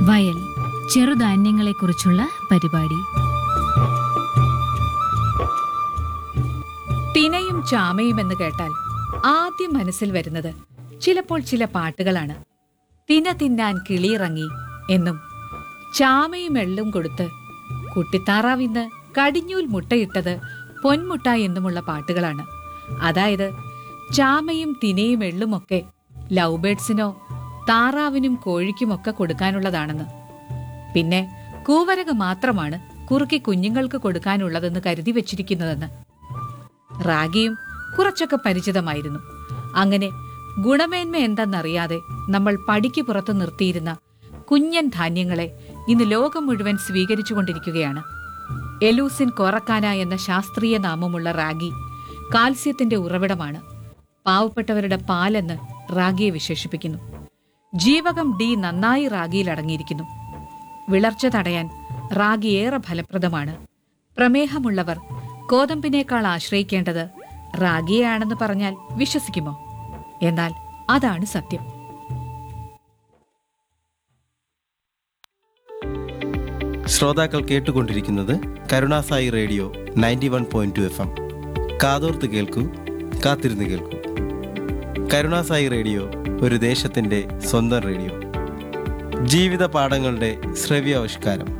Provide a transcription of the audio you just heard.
വയൽ ചെറുധാന്യങ്ങളെക്കുറിച്ചുള്ള പരിപാടി തിനയും ചാമയും എന്ന് കേട്ടാൽ ആദ്യം മനസ്സിൽ വരുന്നത് ചിലപ്പോൾ ചില പാട്ടുകളാണ് തിന തിന്നാൻ കിളിയിറങ്ങി എന്നും ചാമയും എള്ളും കൊടുത്ത് കുട്ടിത്താറാവിന്ന് കടിഞ്ഞൂൽ മുട്ടയിട്ടത് പൊന്മുട്ട എന്നുമുള്ള പാട്ടുകളാണ് അതായത് ചാമയും തിനയും എള്ളുമൊക്കെ ലവ് ബേഡ്സിനോ താറാവിനും കോഴിക്കുമൊക്കെ കൊടുക്കാനുള്ളതാണെന്ന് പിന്നെ കൂവരക മാത്രമാണ് കുറുക്കി കുഞ്ഞുങ്ങൾക്ക് കൊടുക്കാനുള്ളതെന്ന് കരുതി വെച്ചിരിക്കുന്നതെന്ന് റാഗിയും കുറച്ചൊക്കെ പരിചിതമായിരുന്നു അങ്ങനെ ഗുണമേന്മ എന്തെന്നറിയാതെ നമ്മൾ പടിക്ക് പുറത്ത് നിർത്തിയിരുന്ന കുഞ്ഞൻ ധാന്യങ്ങളെ ഇന്ന് ലോകം മുഴുവൻ സ്വീകരിച്ചുകൊണ്ടിരിക്കുകയാണ് എലൂസിൻ കൊറക്കാന എന്ന ശാസ്ത്രീയ നാമമുള്ള റാഗി കാൽസ്യത്തിന്റെ ഉറവിടമാണ് പാവപ്പെട്ടവരുടെ പാലെന്ന് റാഗിയെ വിശേഷിപ്പിക്കുന്നു ജീവകം ഡി നന്നായി റാഗിയിൽ അടങ്ങിയിരിക്കുന്നു വിളർച്ച തടയാൻ റാഗി ഏറെ ഫലപ്രദമാണ് പ്രമേഹമുള്ളവർ ഗോതമ്പിനേക്കാൾ ആശ്രയിക്കേണ്ടത് റാഗിയെയാണെന്ന് പറഞ്ഞാൽ വിശ്വസിക്കുമോ എന്നാൽ അതാണ് സത്യം ശ്രോതാക്കൾ കേട്ടുകൊണ്ടിരിക്കുന്നത് Karunasai radio ninety one point two F M കാതോർത്ത് കേൾക്കൂ കാത്തിരുന്ന് കേൾക്കൂ കരുണാസായി റേഡിയോ ഒരു ദേശത്തിൻ്റെ സ്വന്തം റേഡിയോ ജീവിത പാഠങ്ങളുടെ ശ്രവ്യാവിഷ്കാരം